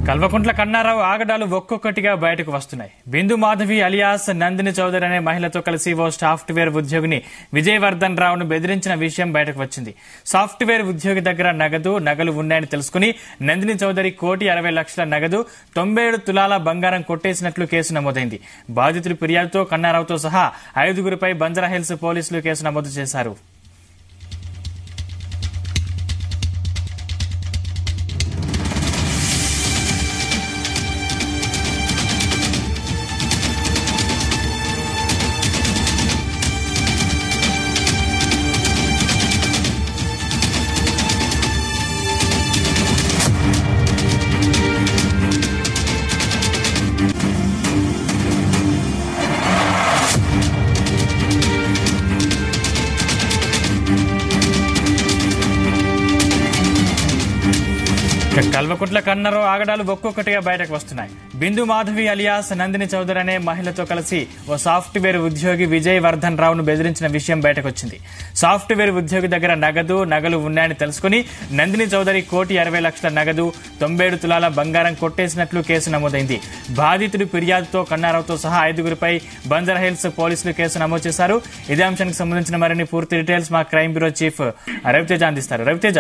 కల్వకుంట్ల కన్నారావు ఆగడాలు ఒక్కొక్కటిగా బయటకు వస్తున్నాయి బిందు మాధవి అలియాస్ నందిని చౌదరి అనే మహిళతో కలిసి ఓ సాఫ్ట్వేర్ ఉద్యోగిని విజయవర్ధన్ రావును బెదిరించిన విషయం బయటకు వచ్చింది సాఫ్ట్వేర్ ఉద్యోగి దగ్గర నగదు నగలు ఉన్నాయని తెలుసుకుని నందిని చౌదరి కోటి అరవై లక్షల నగదు తొంభై ఏడు తులాల బంగారం కొట్టేసినట్లు కేసు నమోదైంది బాధితుడి ఫిర్యాదుతో కన్నారావుతో సహా ఐదుగురిపై బంజారాహిల్స్ పోలీసులు కేసు నమోదు చేశారు ఇక కల్వకుట్ల కన్నరో ఆగడాలు ఒక్కొక్కటిగా బయటకు వస్తున్నాయి బిందు మాధవి అలియాస్ నందిని చౌదరి అనే మహిళతో కలిసి ఓ సాఫ్ట్వేర్ ఉద్యోగి విజయ్ వర్ధన్ రావును బెదిరించిన విషయం బయటకు వచ్చింది సాఫ్ట్వేర్ ఉద్యోగి దగ్గర నగదు నగలు ఉన్నాయని తెలుసుకుని నందిని చౌదరి కోటి అరవై లక్షల నగదు తొంభై ఏడు తులాల బంగారం కొట్టేసినట్లు కేసు నమోదైంది బాధితుడి ఫిర్యాదుతో కన్నారావుతో సహా ఐదుగురిపై బంజారాహిల్స్ పోలీసులు కేసు నమోదు చేశారు ఇదే అంశానికి సంబంధించిన మరిన్ని పూర్తి డీటెయిల్స్ మా క్రైమ్ బ్యూరో చీఫ్ రవితేజ అందిస్తారు రవితేజ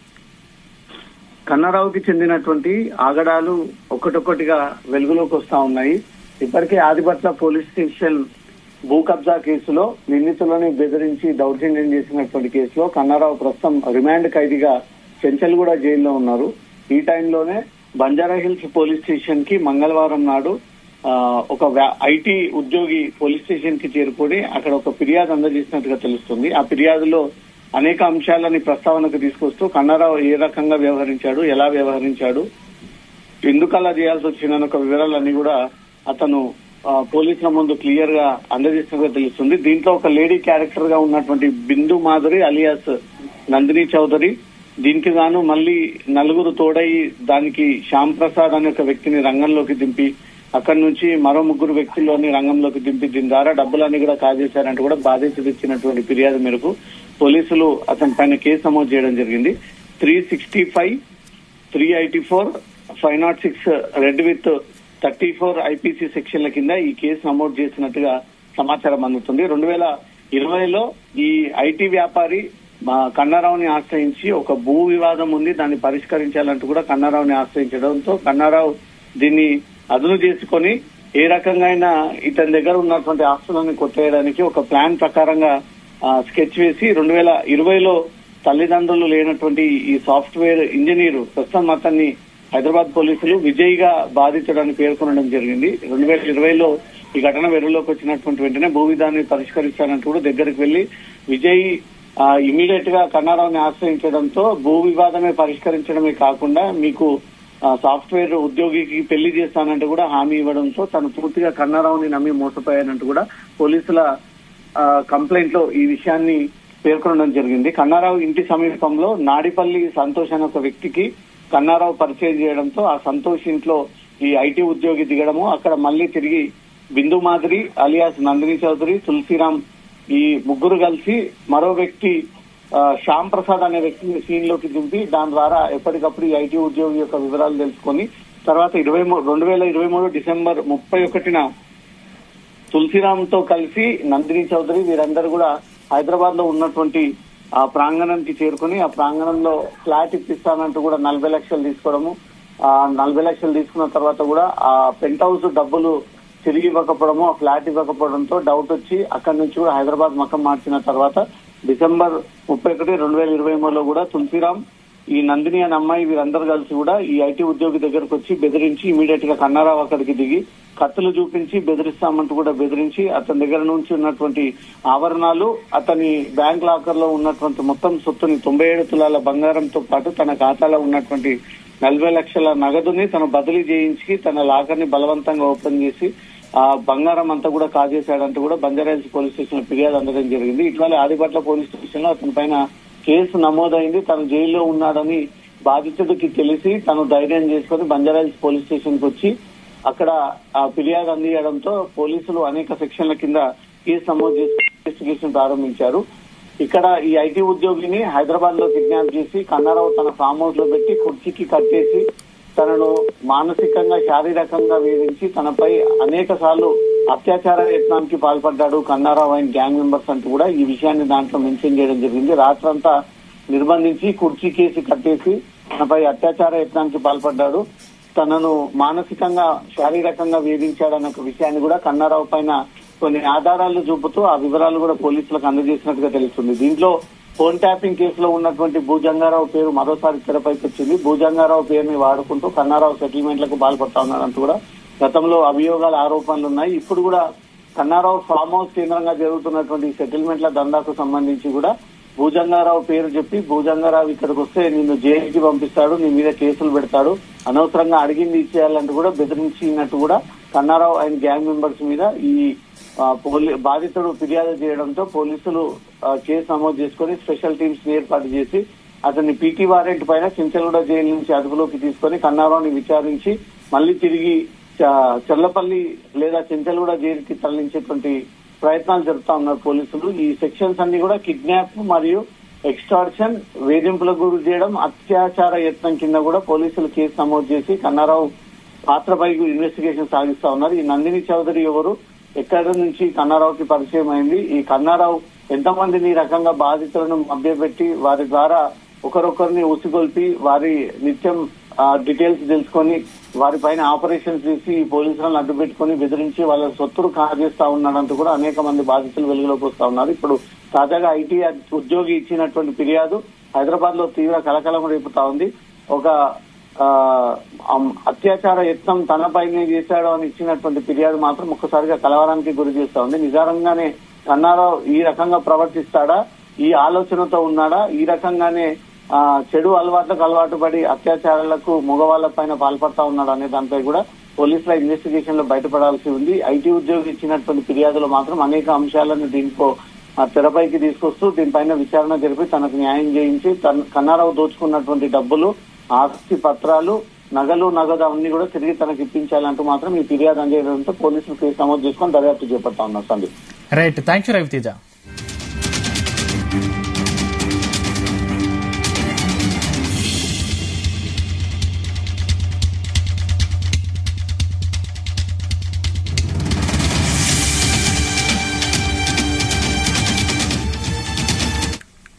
కన్నారావుకి చెందినటువంటి ఆగడాలు ఒక్కటొక్కటిగా వెలుగులోకి వస్తా ఉన్నాయి ఇప్పటికే ఆదిపట్ల పోలీస్ స్టేషన్ భూ కబ్జా కేసులో నిందితులని బెదిరించి దౌర్జన్యం చేసినటువంటి కేసులో కన్నారావు ప్రస్తుతం రిమాండ్ ఖైదీగా చెంచల్గూడ జైల్లో ఉన్నారు ఈ టైంలోనే బంజారా హిల్స్ పోలీస్ స్టేషన్ కి మంగళవారం నాడు ఆ, ఒక వ్యా- ఐటీ ఉద్యోగి పోలీస్ స్టేషన్ కి చేరుకొని అక్కడ ఒక ఫిర్యాదు అందజేసినట్టుగా తెలుస్తుంది ఆ ఫిర్యాదులో అనేక అంశాలని ప్రస్తావనకు తీసుకొస్తూ కన్నారావు ఏ రకంగా వ్యవహరించాడు ఎలా వ్యవహరించాడు ఎందుకు అలా చేయాల్సి వచ్చిందన్న ఒక వివరాలన్నీ కూడా అతను ఆ, పోలీసుల ముందు క్లియర్ గా అందజేసినట్టుగా తెలుస్తుంది దీంట్లో ఒక లేడీ క్యారెక్టర్ గా ఉన్నటువంటి బిందు మాధురి అలియాస్ నందిని చౌదరి దీనికి గాను మళ్ళీ నలుగురు తోడయి దానికి శ్యామ్ ప్రసాద్ అనే ఒక వ్యక్తిని రంగంలోకి దింపి అక్కడి నుంచి మరో ముగ్గురు వ్యక్తుల్లోని రంగంలోకి దింపి దీని ద్వారా డబ్బులన్నీ కూడా కాజేశారంటూ కూడా బాధితుడు ఇచ్చినటువంటి ఫిర్యాదు మేరకు పోలీసులు అతని పైన కేసు నమోదు చేయడం జరిగింది three sixty five three eighty four five naught six read with thirty four IPC సెక్షన్ల కింద ఈ కేసు నమోదు చేసినట్టుగా సమాచారం అందుతుంది రెండు వేల ఇరవైలో ఈ ఐటీ వ్యాపారి మా కన్నారావుని ఆశ్రయించి ఒక భూ వివాదం ఉంది దాన్ని పరిష్కరించాలంటూ కూడా కన్నారావుని ఆశ్రయించడంతో కన్నారావు దీన్ని అదును చేసుకొని ఏ రకంగా అయినా ఇతని దగ్గర ఉన్నటువంటి ఆస్తులను కొట్టేయడానికి ఒక ప్లాన్ ప్రకారంగా ఆ, స్కెచ్ వేసి రెండు వేల ఇరవైలో తల్లిదండ్రులు లేనటువంటి ఈ సాఫ్ట్వేర్ ఇంజనీర్ ప్రస్తుతం అతన్ని హైదరాబాద్ పోలీసులు విజయ్ గా బాధితుడని పేర్కొనడం జరిగింది రెండు వేల ఇరవైలో ఈ ఘటన వెలుగులోకి వచ్చినటువంటి వెంటనే భూ విధాన్ని పరిష్కరిస్తానంటూ కూడా దగ్గరికి వెళ్లి విజయ్ ఇమీడియట్ గా కన్నారావుని ఆశ్రయించడంతో భూ వివాదమే పరిష్కరించడమే కాకుండా మీకు ఆ, సాఫ్ట్వేర్ ఉద్యోగికి పెళ్లి చేస్తానంటే కూడా హామీ ఇవ్వడంతో తను పూర్తిగా కన్నారావుని నమ్మి మోసపోయానంటూ కూడా పోలీసుల ఆ, కంప్లైంట్ లో ఈ విషయాన్ని పేర్కొనడం జరిగింది కన్నారావు ఇంటి సమీపంలో నాడిపల్లి సంతోష్ అనే ఒక వ్యక్తికి కన్నారావు పరిచయం చేయడంతో ఆ సంతోష్ ఇంట్లో ఈ ఐటీ ఉద్యోగి దిగడము అక్కడ మళ్ళీ తిరిగి బిందు మాదిరి అలియాస్ నందిని చౌదరి తులసిరామ్ ఈ ముగ్గురు కలిసి మరో వ్యక్తి ఆ, శ్యామ్ ప్రసాద్ అనే వ్యక్తిని సీన్ లోకి దింపి దాని ద్వారా ఎప్పటికప్పుడు ఈ ఐటీ ఉద్యోగి యొక్క వివరాలు తెలుసుకొని తర్వాత ఇరవై మూడు రెండు వేల ఇరవై మూడు డిసెంబర్ ముప్పై ఒకటిన తులసిరామ్ తో కలిసి నందిని చౌదరి వీరందరూ కూడా హైదరాబాద్ లో ఉన్నటువంటి ఆ ప్రాంగణానికి చేరుకుని ఆ ప్రాంగణంలో ఫ్లాట్ ఇప్పిస్తానంటూ కూడా నలభై లక్షలు తీసుకోవడము ఆ నలభై లక్షలు తీసుకున్న తర్వాత కూడా ఆ పెంట్ హౌస్ డబ్బులు తిరిగి ఇవ్వకపోవడము ఆ ఫ్లాట్ ఇవ్వకపోవడంతో డౌట్ వచ్చి అక్కడి నుంచి కూడా హైదరాబాద్ మకం మార్చిన తర్వాత డిసెంబర్ ముప్పై ఒకటి రెండు వేల ఇరవై మూడులో కూడా తులసిరామ్ ఈ నందిని అనే అమ్మాయి వీరందరూ కలిసి కూడా ఈ ఐటీ ఉద్యోగి దగ్గరకు వచ్చి బెదిరించి ఇమీడియట్ గా కన్నారావు అక్కడికి దిగి కత్తులు చూపించి బెదిరిస్తామంటూ కూడా బెదిరించి అతని దగ్గర నుంచి ఉన్నటువంటి ఆభరణాలు అతని బ్యాంక్ లాకర్ లో ఉన్నటువంటి మొత్తం సొత్తుని తొంభై ఏడు తులాల బంగారంతో పాటు తన ఖాతాలో ఉన్నటువంటి నలభై లక్షల నగదుని తను బదిలీ చేయించి తన లాకర్ ని బలవంతంగా ఓపెన్ చేసి ఆ బంగారం అంతా కూడా కాజేశాడంటూ కూడా బంజారాహిల్స్ పోలీస్ స్టేషన్ లో ఫిర్యాదు అందడం జరిగింది ఇటీవల ఆదిపట్ల పోలీస్ స్టేషన్ లో అతని పైన కేసు నమోదైంది తను జైల్లో ఉన్నాడని బాధితుడికి తెలిసి తను ధైర్యం చేసుకుని బంజారాహిల్స్ పోలీస్ స్టేషన్ కి వచ్చి అక్కడ ఆ ఫిర్యాదు అందించడంతో పోలీసులు అనేక సెక్షన్ల కింద కేసు నమోదు చేసి ఇన్వెస్టిగేషన్ ప్రారంభించారు ఇక్కడ ఈ ఐటీ ఉద్యోగిని హైదరాబాద్ లో కిడ్నాప్ చేసి కన్నారావు తన ఫామ్ హౌస్ లో పెట్టి కుర్చీకి కట్టేసి తనను మానసికంగా శారీరకంగా వేధించి తనపై అనేక సార్లు అత్యాచార యత్నానికి పాల్పడ్డాడు కన్నారావు అండ్ గ్యాంగ్ మెంబర్స్ అంటూ కూడా ఈ విషయాన్ని దాంట్లో మెన్షన్ చేయడం జరిగింది రాత్రంతా నిర్బంధించి కుర్చీ కేసి కట్టేసి తనపై అత్యాచార యత్నానికి పాల్పడ్డాడు తనను మానసికంగా శారీరకంగా వేధించాడన్న ఒక విషయాన్ని కూడా కన్నారావు పైన కొన్ని ఆధారాలు చూపుతూ ఆ వివరాలు కూడా పోలీసులకు అందజేసినట్టుగా తెలుస్తుంది దీంట్లో ఫోన్ ట్యాపింగ్ కేసులో ఉన్నటువంటి భూజంగారావు పేరు మరోసారి తెరపైకి వచ్చింది భూజంగారావు పేరుని వాడుకుంటూ కన్నారావు సెటిల్మెంట్లకు పాల్పడతా ఉన్నాడంటూ కూడా గతంలో అభియోగాల ఆరోపణలు ఉన్నాయి ఇప్పుడు కూడా కన్నారావు ఫామ్ హౌస్ కేంద్రంగా జరుగుతున్నటువంటి సెటిల్మెంట్ల దందాకు సంబంధించి కూడా భూజంగారావు పేరు చెప్పి భూజంగారావు ఇక్కడికి వస్తే నిన్ను జైలుకి పంపిస్తాడు నీ మీద కేసులు పెడతాడు అనవసరంగా అడిగింది ఇచ్చేయాలంటూ కూడా బెదిరించినట్టు కూడా కన్నారావు అండ్ గ్యాంగ్ మెంబర్స్ మీద ఈ ఆ, పోలీ బాధితుడు ఫిర్యాదు చేయడంతో పోలీసులు ఆ, కేసు నమోదు చేసుకుని స్పెషల్ టీమ్స్ ఏర్పాటు చేసి అతన్ని పీటీ వారెంట్ పైన చించలగూడ జైలు నుంచి అదుపులోకి తీసుకొని కన్నారావుని విచారించి మళ్ళీ తిరిగి చ- చర్లపల్లి లేదా చించలగూడ జైలుకి తరలించేటువంటి ప్రయత్నాలు జరుపుతా ఉన్నారు పోలీసులు ఈ సెక్షన్స్ అన్ని కూడా కిడ్నాప్ మరియు ఎక్స్టార్షన్ వేధింపులకు గురి చేయడం అత్యాచార యత్నం కింద కూడా పోలీసులు కేసు నమోదు చేసి కన్నారావు పాత్రపై ఇన్వెస్టిగేషన్ సాగిస్తా ఉన్నారు ఈ నందిని చౌదరి ఎవరు ఎక్కడి నుంచి కన్నారావుకి పరిచయం అయింది ఈ కన్నారావు ఎంతమందిని ఈ రకంగా బాధితులను మభ్యపెట్టి వారి ద్వారా ఒకరొకరిని ఉసిగొల్పి వారి నిత్యం ఆ, డీటెయిల్స్ తెలుసుకొని వారి పైన ఆపరేషన్స్ చేసి ఈ పోలీసులను అడ్డు పెట్టుకుని బెదిరించి వాళ్ళ సొత్తులు కాజేస్తా ఉన్నాడంటూ కూడా అనేక మంది బాధితులు వెలుగులోకి వస్తా ఉన్నారు ఇప్పుడు తాజాగా ఐటీ ఉద్యోగి ఇచ్చినటువంటి ఫిర్యాదు హైదరాబాద్ లో తీవ్ర కలకలం రేపుతా ఉంది ఒక ఆ, అమ్- అత్యాచార యత్నం తనపైనే చేశాడు అని ఇచ్చినటువంటి ఫిర్యాదు మాత్రం ఒక్కసారిగా కలవరానికి గురి చేస్తా ఉంది నిజారంగానే కన్నారావు ఈ రకంగా ప్రవర్తిస్తాడా ఈ ఆలోచనతో ఉన్నాడా ఈ రకంగానే ఆ, చెడు అలవాట్లకు అలవాటు పడి అత్యాచారాలకు మగవాళ్ల పైన పాల్పడతా ఉన్నాడు అనే దానిపై కూడా పోలీసుల ఇన్వెస్టిగేషన్ లో బయటపడాల్సి ఉంది ఐటీ ఉద్యోగి ఇచ్చినటువంటి ఫిర్యాదులో మాత్రం అనేక అంశాలను దీంట్లో ఆ తెరపైకి తీసుకొస్తూ దీనిపైన విచారణ జరిపి తనకు న్యాయం చేయించి తన కన్నారావు దోచుకున్నటువంటి డబ్బులు ఆస్తి పత్రాలు నగలు నగదు అవన్నీ కూడా తిరిగి తనకు ఇప్పించాలంటూ మాత్రం ఈ ఫిర్యాదు అందజేయడంతో పోలీసులు కేసు నమోదు చేసుకొని దర్యాప్తు చేపడతా ఉన్నారు Sandeep right thank you Raviteja